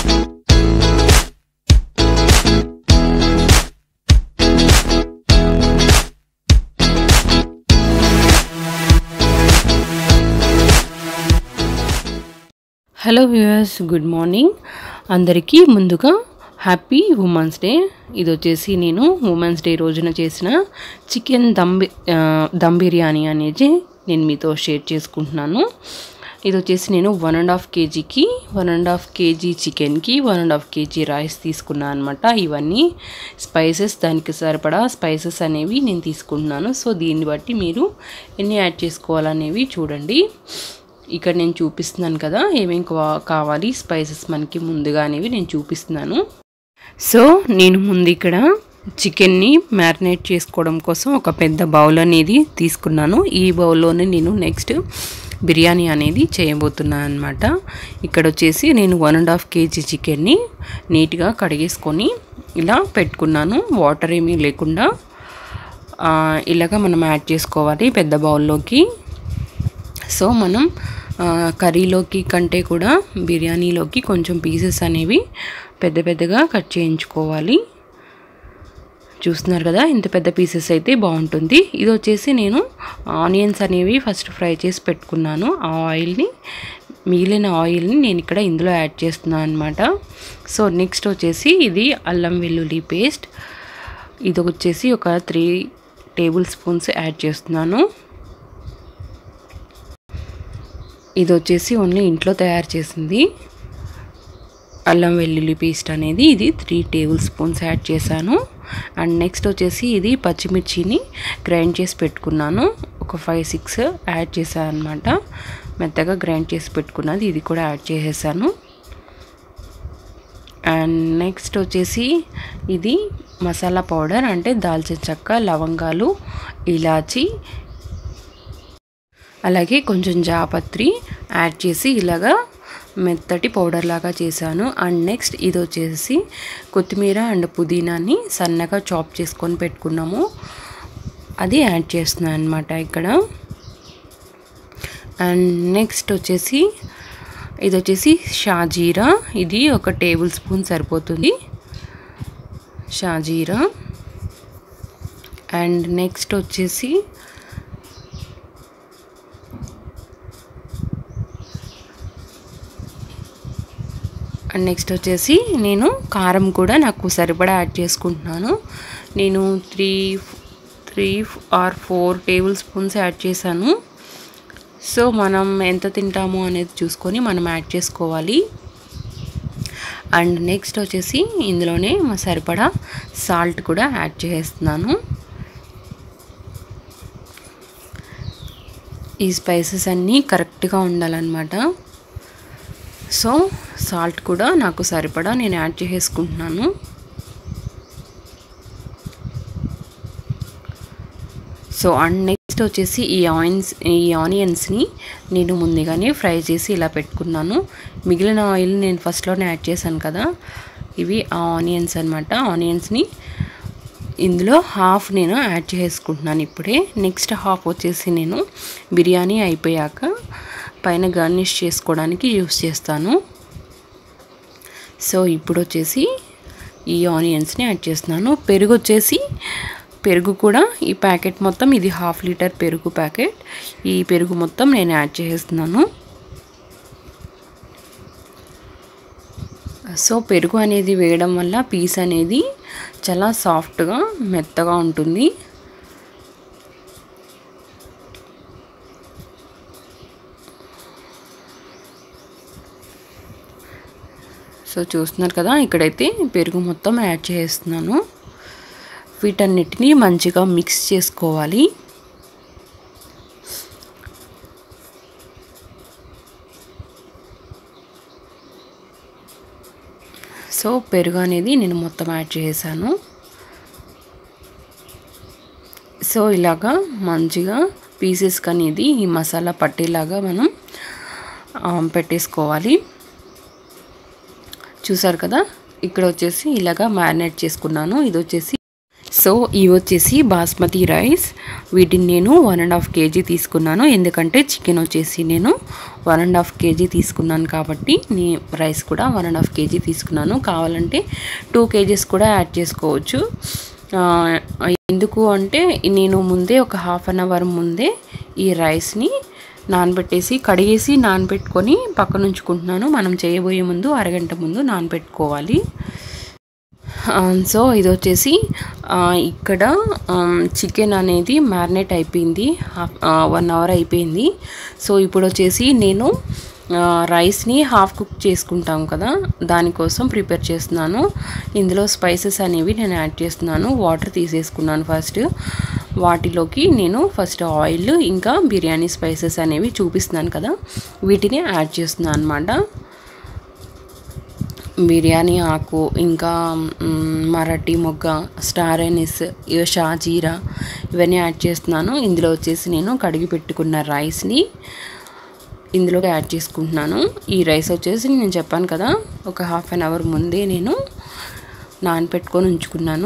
Hello viewers good morning అందరికీ ముందుగా happy women's day ఇది వచ్చేసి నేను ఉమెన్స్ డే రోజున చేసిన చికెన్ దమ్ బి- ఆ, దమ్ బిర్యానీ అనేది నేను మీతో షేర్ చేసుకుంటున్నాను ఇది వచ్చేసి నేను వన్ అండ్ హాఫ్ కేజీకి వన్ అండ్ హాఫ్ కేజీ చికెన్కి one and half kg rice తీసుకున్నాను అనమాట ఇవన్నీ స్పైసెస్ దానికి సరిపడా స్పైసెస్ అనేవి నేను తీసుకుంటున్నాను సో దీన్ని బట్టి మీరు ఎన్ని యాడ్ చేసుకోవాలనేవి చూడండి ఇక్కడ నేను చూపిస్తున్నాను కదా ఏమేం కావా- కావాలి స్పైసెస్ మనకి ముందుగా అనేవి నేను చూపిస్తున్నాను సో నేను ముందు ఇక్కడ చికెన్ని మ్యారినేట్ చేసుకోవడం కోసం ఒక పెద్ద బౌల్ అనేది తీసుకున్నాను ఈ బౌల్లోనే నేను నెక్స్ట్ బిర్యానీ అనేది చేయబోతున్నాను అనమాట ఇక్కడ వచ్చేసి నేను వన్ అండ్ హాఫ్ కేజీ చికెన్ని నీట్గా కడిగేసుకొని ఇలా పెట్టుకున్నాను వాటర్ ఏమీ లేకుండా ఆ, ఇలాగ మనం యాడ్ చేసుకోవాలి పెద్ద బౌల్లోకి సో మనం ఆ, కర్రీలోకి కంటే కూడా బిర్యానీలోకి కొంచెం పీసెస్ అనేవి పెద్ద పెద్దగా కట్ చేయించుకోవాలి చూస్తున్నారు కదా ఇంత పెద్ద పీసెస్ అయితే బాగుంటుంది ఇది వచ్చేసి నేను ఆనియన్స్ అనేవి ఫస్ట్ ఫ్రై చేసి పెట్టుకున్నాను ఆ ఆయిల్ని మిగిలిన ఆయిల్ని నేను ఇక్కడ ఇందులో యాడ్ చేస్తున్నాను అనమాట సో నెక్స్ట్ వచ్చేసి ఇది అల్లం వెల్లుల్లి పేస్ట్ ఇది వచ్చేసి ఒక త్రీ టేబుల్ స్పూన్స్ యాడ్ చేస్తున్నాను ఇది వచ్చేసి ఓన్లీ ఇంట్లో తయారు చేసింది అల్లం వెల్లుల్లి పేస్ట్ అనేది ఇది త్రీ టేబుల్ స్పూన్స్ యాడ్ చేశాను అండ్ నెక్స్ట్ వచ్చేసి ఇది పచ్చిమిర్చిని గ్రైండ్ చేసి పెట్టుకున్నాను ఒక ఫైవ్ సిక్స్ యాడ్ చేశాను అనమాట మెత్తగా గ్రైండ్ చేసి పెట్టుకున్నది ఇది కూడా యాడ్ చేసేసాను అండ్ నెక్స్ట్ వచ్చేసి ఇది మసాలా పౌడర్ అంటే దాల్చిన చెక్క లవంగాలు ఇలాచి అలాగే కొంచెం జాపత్రి యాడ్ చేసి ఇలాగా మెత్తటి పౌడర్ లాగా చేశాను అండ్ నెక్స్ట్ ఇది వచ్చేసి కొత్తిమీర అండ్ పుదీనాని సన్నగా చాప్ చేసుకొని పెట్టుకున్నాము అది యాడ్ చేస్తున్నాను అనమాట ఇక్కడ అండ్ నెక్స్ట్ వచ్చేసి ఇది వచ్చేసి షాజీరా ఇది ఒక టేబుల్ స్పూన్ సరిపోతుంది షాజీరా అండ్ నెక్స్ట్ వచ్చేసి అండ్ నెక్స్ట్ వచ్చేసి నేను కారం కూడా నాకు సరిపడా యాడ్ చేసుకుంటున్నాను నేను three three or four tablespoons add చేశాను సో మనం ఎంత తింటాము అనేది చూసుకొని మనం యాడ్ చేసుకోవాలి అండ్ నెక్స్ట్ వచ్చేసి ఇందులోనే మా సరిపడా సాల్ట్ కూడా యాడ్ చేస్తున్నాను ఈ స్పైసెస్ అన్నీ కరెక్ట్గా ఉండాలన్నమాట సో సాల్ట్ కూడా నాకు సరిపడా నేను యాడ్ చేసుకుంటున్నాను సో అండ్ నెక్స్ట్ వచ్చేసి ఈ ఆయిన్స్ ఈ ఆనియన్స్ని నేను ముందుగానే ఫ్రై చేసి ఇలా పెట్టుకున్నాను మిగిలిన ఆయిల్ నేను ఫస్ట్లోనే యాడ్ చేశాను కదా ఇవి ఆ ఆనియన్స్ అనమాట ఆనియన్స్ని ఇందులో హాఫ్ నేను యాడ్ చేసుకుంటున్నాను ఇప్పుడే నెక్స్ట్ హాఫ్ వచ్చేసి నేను బిర్యానీ అయిపోయాక పైన గార్నిష్ చేసుకోవడానికి యూస్ చేస్తాను సో ఇప్పుడు వచ్చేసి ఈ ఆనియన్స్ని యాడ్ చేస్తున్నాను పెరుగు వచ్చేసి పెరుగు కూడా ఈ ప్యాకెట్ మొత్తం ఇది హాఫ్ లీటర్ పెరుగు ప్యాకెట్ ఈ పెరుగు మొత్తం నేను యాడ్ చేస్తున్నాను సో పెరుగు అనేది వేయడం వల్ల పీస్ అనేది చాలా సాఫ్ట్గా మెత్తగా ఉంటుంది సో చూస్తున్నారు కదా ఇక్కడైతే పెరుగు మొత్తం యాడ్ చేస్తున్నాను వీటన్నిటిని మంచిగా మిక్స్ చేసుకోవాలి సో పెరుగు అనేది నేను మొత్తం యాడ్ చేశాను సో ఇలాగా మంచిగా పీసెస్కి అనేది ఈ మసాలా పట్టేలాగా మనం ఆ, పెట్టేసుకోవాలి చూసారు కదా ఇక్కడ వచ్చేసి ఇలాగా మ్యారినేట్ చేసుకున్నాను ఇది వచ్చేసి సో ఇవి వచ్చేసి బాస్మతి రైస్ వీటిని నేను వన్ అండ్ హాఫ్ కేజీ తీసుకున్నాను ఎందుకంటే చికెన్ వచ్చేసి నేను వన్ అండ్ హాఫ్ కేజీ తీసుకున్నాను కాబట్టి నీ రైస్ కూడా వన్ అండ్ హాఫ్ కేజీ తీసుకున్నాను కావాలంటే టూ కేజీస్ కూడా యాడ్ చేసుకోవచ్చు ఆ, ఎందుకు అంటే నేను ముందే ఒక హాఫ్ అన్ అవర్ ముందే ఈ రైస్ని నానబెట్టేసి కడిగేసి నానబెట్టుకొని పక్కన ఉంచుకుంటున్నాను మనం చేయబోయే ముందు అరగంట ముందు నానబెట్టుకోవాలి ఆ, సో ఇది వచ్చేసి ఆ, ఇక్కడ చికెన్ అనేది మ్యారినేట్ అయిపోయింది వన్ అవర్ అయిపోయింది సో ఇప్పుడు వచ్చేసి నేను ఆ, రైస్ని హాఫ్ కుక్ చేసుకుంటాం కదా దానికోసం ప్రిపేర్ చేస్తున్నాను ఇందులో స్పైసెస్ అనేవి నేను యాడ్ చేస్తున్నాను వాటర్ తీసేసుకున్నాను ఫస్ట్ వాటిలోకి నేను ఫస్ట్ ఆయిల్ ఇంకా బిర్యానీ స్పైసెస్ అనేవి చూపిస్తున్నాను కదా వీటిని యాడ్ చేస్తున్నాను అనమాట బిర్యానీ ఆకు ఇంకా మ్, మరాఠీ మొగ్గ స్టార్ ఎనిస్ ఇవ షాజీరా ఇవన్నీ యాడ్ చేస్తున్నాను ఇందులో వచ్చేసి నేను కడిగి పెట్టుకున్న రైస్ని ఇందులోకి యాడ్ చేసుకుంటున్నాను ఈ రైస్ వచ్చేసి నేను చెప్పాను కదా ఒక హాఫ్ అన్ అవర్ ముందే నేను నానపెట్టుకొని ఉంచుకున్నాను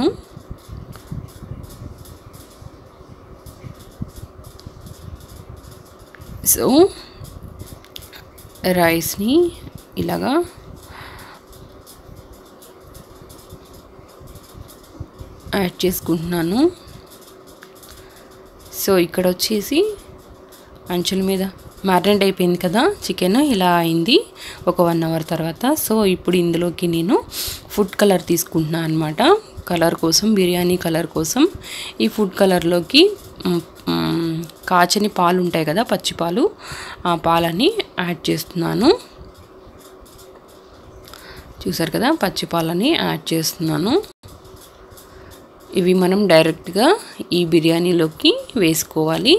సో రైస్ని ఇలాగా యాడ్ చేసుకుంటున్నాను సో ఇక్కడ వచ్చేసి అంచుల మీద మ్యారినేట్ అయిపోయింది కదా చికెన్ ఇలా అయింది ఒక వన్ అవర్ తర్వాత సో ఇప్పుడు ఇందులోకి నేను ఫుడ్ కలర్ తీసుకుంటున్నాను అనమాట కలర్ కోసం బిర్యానీ కలర్ కోసం ఈ ఫుడ్ కలర్లోకి మ్, మ్, కాచని పాలు ఉంటాయి కదా పచ్చి పాలు ఆ పాలని యాడ్ చేస్తున్నాను చూసారు కదా పచ్చి పాలని యాడ్ చేస్తున్నాను ఇవి మనం డైరెక్ట్గా ఈ బిర్యానీలోకి వేసుకోవాలి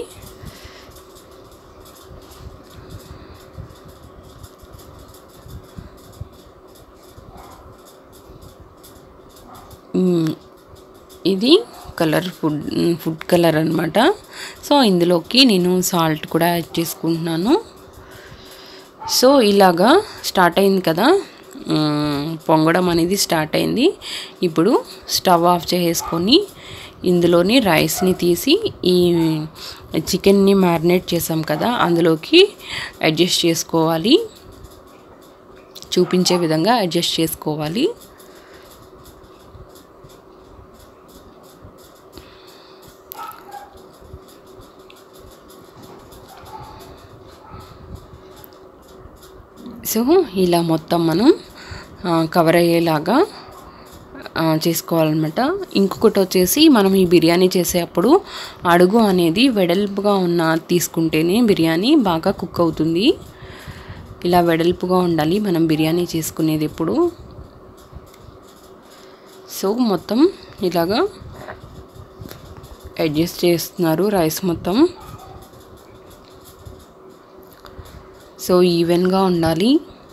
మ్మ్. ఇది కలర్ ఫుడ్ ఫుడ్ కలర్ అనమాట సో ఇందులోకి నేను సాల్ట్ కూడా యాడ్ చేసుకుంటున్నాను సో ఇలాగా స్టార్ట్ అయింది కదా మ్మ్, పొంగడం అనేది స్టార్ట్ అయింది ఇప్పుడు స్టవ్ ఆఫ్ చేసుకొని ఇందులోని రైస్ని తీసి ఈ చికెన్ని మ్యారినేట్ చేసాం కదా అందులోకి అడ్జస్ట్ చేసుకోవాలి చూపించే విధంగా అడ్జస్ట్ చేసుకోవాలి సో ఇలా మొత్తం మనం ఆ, కవర్ అయ్యేలాగా ఆ, చేసుకోవాలన్నమాట ఇంకొకటి వచ్చేసి మనం ఈ బిర్యానీ చేసేటప్పుడు అడుగు అనేది వెడల్పుగా ఉన్న తీసుకుంటేనే బిర్యానీ బాగా కుక్ అవుతుంది ఇలా వెడల్పుగా ఉండాలి మనం బిర్యానీ చేసుకునేది ఎప్పుడు సో మొత్తం ఇలాగా అడ్జస్ట్ చేస్తున్నారు రైస్ మొత్తం సో ఈవెన్గా ఉండాలి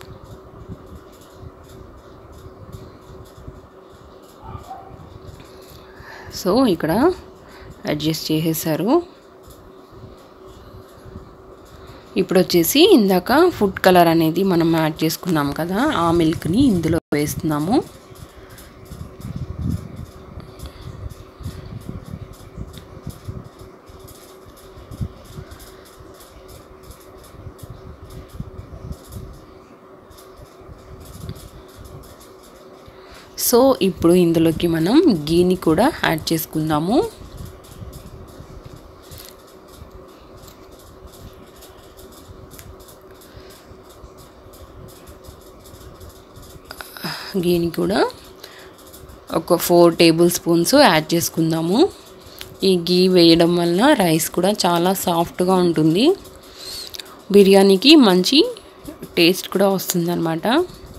సో ఇక్కడ అడ్జస్ట్ చేసేసారు ఇప్పుడు వచ్చేసి ఇందాక ఫుడ్ కలర్ అనేది మనం యాడ్ చేసుకున్నాం కదా ఆ మిల్క్ని ఇందులో వేస్తున్నాము సో ఇప్పుడు ఇందులోకి మనం గీని కూడా యాడ్ చేసుకుందాము గీని కూడా ఒక ఫోర్ టేబుల్ స్పూన్స్ యాడ్ చేసుకుందాము ఈ గీ వేయడం వల్ల రైస్ కూడా చాలా సాఫ్ట్గా ఉంటుంది బిర్యానీకి మంచి టేస్ట్ కూడా వస్తుందన్నమాట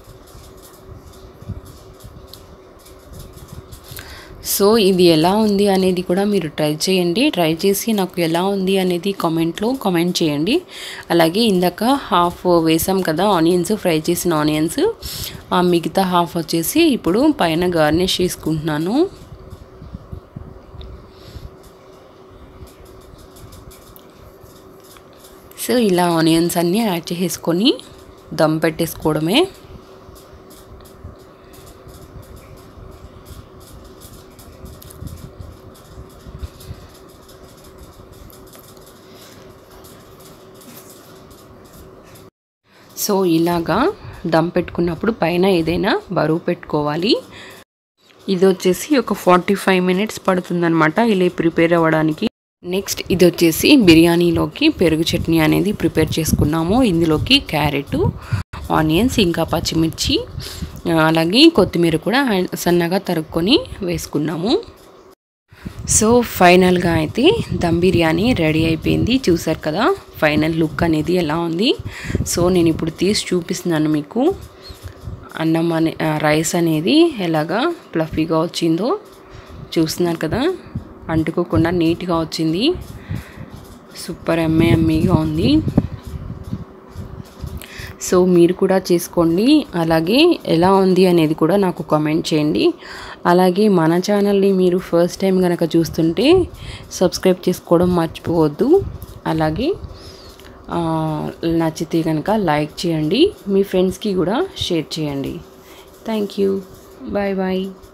సో ఇది ఎలా ఉంది అనేది కూడా మీరు ట్రై చేయండి ట్రై చేసి నాకు ఎలా ఉంది అనేది కామెంట్లో కామెంట్ చేయండి అలాగే ఇందాక హాఫ్ వేసాం కదా ఆనియన్స్ ఫ్రై చేసిన ఆనియన్స్ ఆ మిగతా హాఫ్ వచ్చేసి ఇప్పుడు పైన గార్నిష్ చేసుకుంటున్నాను సో ఇలా ఆనియన్స్ అన్నీ యాడ్ చేసుకొని దమ్ పెట్టేసుకోవడమే సో ఇలాగా దమ్ పెట్టుకున్నప్పుడు పైన ఏదైనా బరువు పెట్టుకోవాలి ఇది వచ్చేసి ఒక ఫార్టీ ఫైవ్ మినిట్స్ పడుతుందన్నమాట ఇలా ప్రిపేర్ అవ్వడానికి నెక్స్ట్ ఇది వచ్చేసి బిర్యానీలోకి పెరుగు చట్నీ అనేది ప్రిపేర్ చేసుకున్నాము ఇందులోకి క్యారెట్ ఆనియన్స్ ఇంకా పచ్చిమిర్చి ఆ, అలాగే కొత్తిమీర కూడా సన్నగా తరుక్కొని వేసుకున్నాము సో ఫైనల్గా అయితే దమ్ బిర్యానీ రెడీ అయిపోయింది చూసారు కదా ఫైనల్ లుక్ అనేది ఎలా ఉంది సో నేను ఇప్పుడు తీసి చూపిస్తున్నాను మీకు అన్నం అనే ఆ, రైస్ అనేది ఎలాగా ప్లఫీగా వచ్చిందో చూస్తున్నారు కదా అంటుకోకుండా నీట్గా వచ్చింది సూపర్ ఎమ్మె ఎమ్మీగా ఉంది సో మీరు కూడా చేసుకోండి అలాగే ఎలా ఉంది అనేది కూడా నాకు కామెంట్ చేయండి అలాగే మన ఛానల్ని మీరు ఫస్ట్ టైం కనుక చూస్తుంటే సబ్స్క్రైబ్ చేసుకోవడం మర్చిపోవద్దు అలాగే ఆ, నచ్చితే కనుక లైక్ చేయండి మీ ఫ్రెండ్స్కి కూడా షేర్ చేయండి థ్యాంక్ యూ బాయ్ బాయ్